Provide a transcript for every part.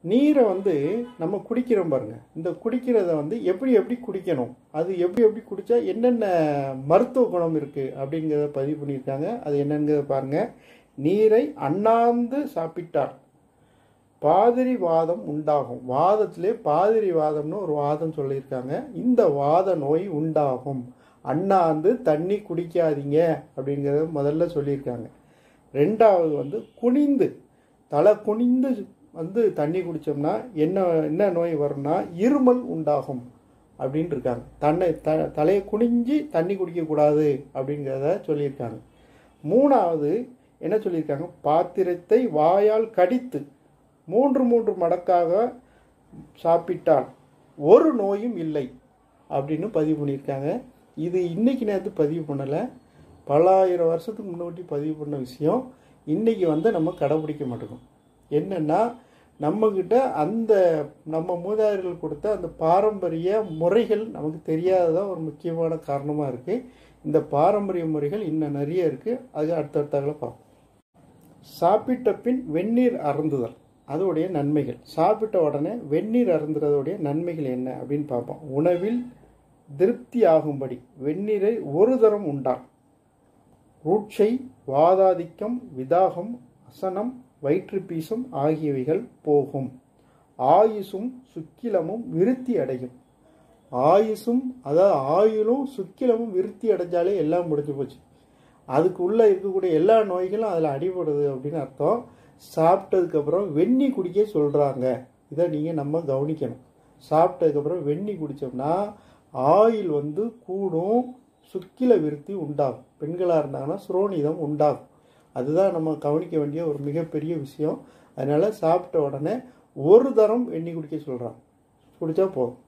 நீரை வந்து நம்ம குடிக்கிறோம் பாருங்க இந்த குடிக்கிறத வந்து எப்படி எப்படி குடிக்கணும் அது எப்படி எப்படி குடித்தா என்னென்ன மருத்துவ குணம் இருக்குது அப்படிங்கிறத பதிவு பண்ணியிருக்காங்க அது என்னங்கிறத பாருங்க நீரை அண்ணாந்து சாப்பிட்டார் பாதிரி வாதம் உண்டாகும் வாதத்திலே பாதிரி வாதம்னு ஒரு வாதம் சொல்லியிருக்காங்க இந்த வாத நோய் உண்டாகும் அண்ணாந்து தண்ணி குடிக்காதீங்க அப்படிங்கிறத முதல்ல சொல்லியிருக்காங்க ரெண்டாவது வந்து குனிந்து தலை குனிந்து வந்து தண்ணி குடித்தோம்னா என்ன என்ன நோய் வரும்னா இருமல் உண்டாகும் அப்படின்னு இருக்காங்க தன்னை த தலையை குனிஞ்சு தண்ணி குடிக்கக்கூடாது அப்படிங்கிறத சொல்லியிருக்காங்க மூணாவது என்ன சொல்லியிருக்காங்க பாத்திரத்தை வாயால் கடித்து மூன்று மூன்று மடக்காக சாப்பிட்டால் ஒரு நோயும் இல்லை அப்படின்னு பதிவு பண்ணியிருக்காங்க இது இன்னைக்கு நேரத்து பதிவு பண்ணலை பல்லாயிரம் வருஷத்துக்கு முன்னாடி பதிவு பண்ண விஷயம் இன்னைக்கு வந்து நம்ம கடைபிடிக்க மாட்டோம் என்னென்னா நம்மக்கிட்ட அந்த நம்ம மூதாதையர்கள் கொடுத்த அந்த பாரம்பரிய முறைகள் நமக்கு தெரியாததான் ஒரு முக்கியமான காரணமாக இருக்குது இந்த பாரம்பரிய முறைகள் இன்னும் நிறைய இருக்குது அது அடுத்தடுத்தால பார்ப்போம் சாப்பிட்ட பின் வெந்நீர் அருந்துதல் அதோடைய நன்மைகள் சாப்பிட்ட உடனே வெந்நீர் அருந்துறதோடைய நன்மைகள் என்ன அப்படின்னு பார்ப்போம் உணவில் திருப்தி ஆகும்படி வெந்நீரை ஒரு தரம் உண்டான் ரூட்சை வாதாதிக்கம் விதாகம் அசனம் வயிற்றுப்பீசம் ஆகியவைகள் போகும் ஆயுசும் சுக்கிலமும் விருத்தி அடையும் ஆயுசும் அதாவது ஆயுளும் சுக்கிலமும் விருத்தி அடைஞ்சாலே எல்லாம் முடிஞ்சு போச்சு அதுக்கு உள்ளே இருக்கக்கூடிய எல்லா நோய்களும் அதில் அடிபடுது அப்படின்னு அர்த்தம் சாப்பிட்டதுக்கப்புறம் வெந்நி குடிக்க சொல்கிறாங்க இதை நீங்கள் நம்ம கவனிக்கணும் சாப்பிட்டதுக்கப்புறம் வெந்நி குடித்தோம்னா ஆயில் வந்து கூடும் சுக்கில விருத்தி உண்டாகும் பெண்களாக இருந்தாங்கன்னா சுரோனிதம் உண்டாகும் அதுதான் நம்ம கவனிக்க வேண்டிய ஒரு மிகப்பெரிய விஷயம் அதனால் சாப்பிட்ட உடனே ஒரு தரம் வெந்நி குடிக்க சொல்கிறாங்க குடித்தா போதும்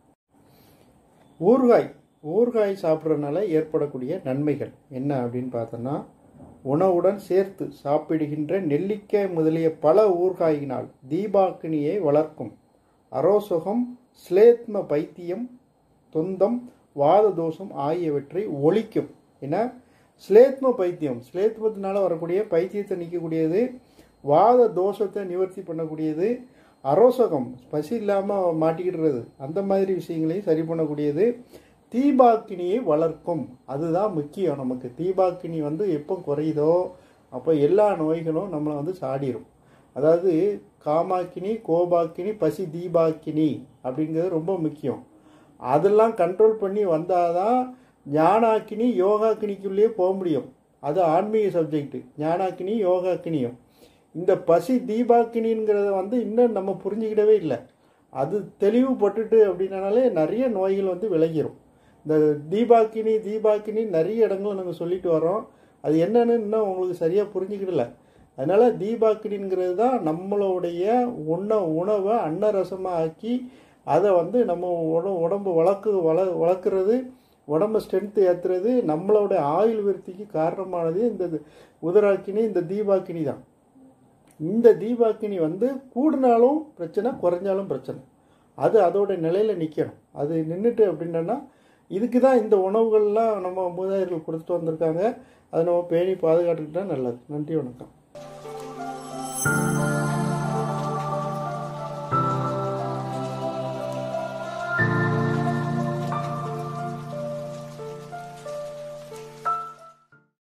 ஊறுகாய் ஊறுகாய் சாப்பிட்றதுனால ஏற்படக்கூடிய நன்மைகள் என்ன அப்படின்னு பார்த்தோன்னா உணவுடன் சேர்த்து சாப்பிடுகின்ற நெல்லிக்காய் முதலிய பல ஊறுகாயினால் தீபாக்கினியை வளர்க்கும் அரோசுகம் ஸ்லேத்ம பைத்தியம் தொந்தம் வாத தோஷம் ஆகியவற்றை ஒழிக்கும் ஏன்னா ஸ்லேத்ம பைத்தியம் ஸ்லேத்மத்தினால வரக்கூடிய பைத்தியத்தை நீக்கக்கூடியது வாத தோஷத்தை நிவர்த்தி பண்ணக்கூடியது அரோசகம் பசி இல்லாமல் மாட்டிக்கிடுறது அந்த மாதிரி விஷயங்களையும் சரி பண்ணக்கூடியது தீபாக்கினியை வளர்க்கும் அதுதான் முக்கியம் நமக்கு தீபாக்கினி வந்து எப்போ குறையுதோ அப்போ எல்லா நோய்களும் நம்மளை வந்து சாடிரும் அதாவது காமாக்கினி கோபாக்கினி பசி தீபாக்கினி அப்படிங்கிறது ரொம்ப முக்கியம் அதெல்லாம் கண்ட்ரோல் பண்ணி வந்தாதான் ஞானாக்கினி யோகாக்கினிக்குள்ளேயே போக முடியும் அது ஆன்மீக சப்ஜெக்ட் ஞானாக்கினி யோகாக்கினியும் இந்த பசி தீபாக்கினிங்கிறத வந்து இன்னும் நம்ம புரிஞ்சுக்கிடவே இல்லை அது தெளிவுபட்டுட்டு அப்படின்னாலே நிறைய நோய்கள் வந்து விலகிரும் இந்த தீபாக்கினி தீபாக்கினி நிறைய இடங்கள் நாங்கள் சொல்லிட்டு வரோம் அது என்னன்னு இன்னும் உங்களுக்கு சரியாக புரிஞ்சுக்கிடல அதனால் தீபாக்கினிங்கிறது தான் நம்மளுடைய உண உணவை அன்னரசமாக ஆக்கி அதை வந்து நம்ம உட உடம்பு வளர்க்கு வள வளர்க்குறது உடம்பு ஸ்ட்ரென்த்து ஏற்றுறது நம்மளோட ஆயுள் விருத்திக்கு காரணமானது இந்த உதராக்கினி இந்த தீபாக்கினி தான் இந்த தீபாக்கினி வந்து கூடினாலும் பிரச்சனை குறைஞ்சாலும் பிரச்சனை அது அதோட நிலையில் நிற்கணும் அது நின்றுட்டு அப்படின்னா இதுக்கு தான் இந்த உணவுகள்லாம் நம்ம மூதாதையர்கள் கொடுத்துட்டு வந்திருக்காங்க அதை நம்ம பேணி பாதுகாத்துக்கிட்டா நல்லது நன்றி வணக்கம்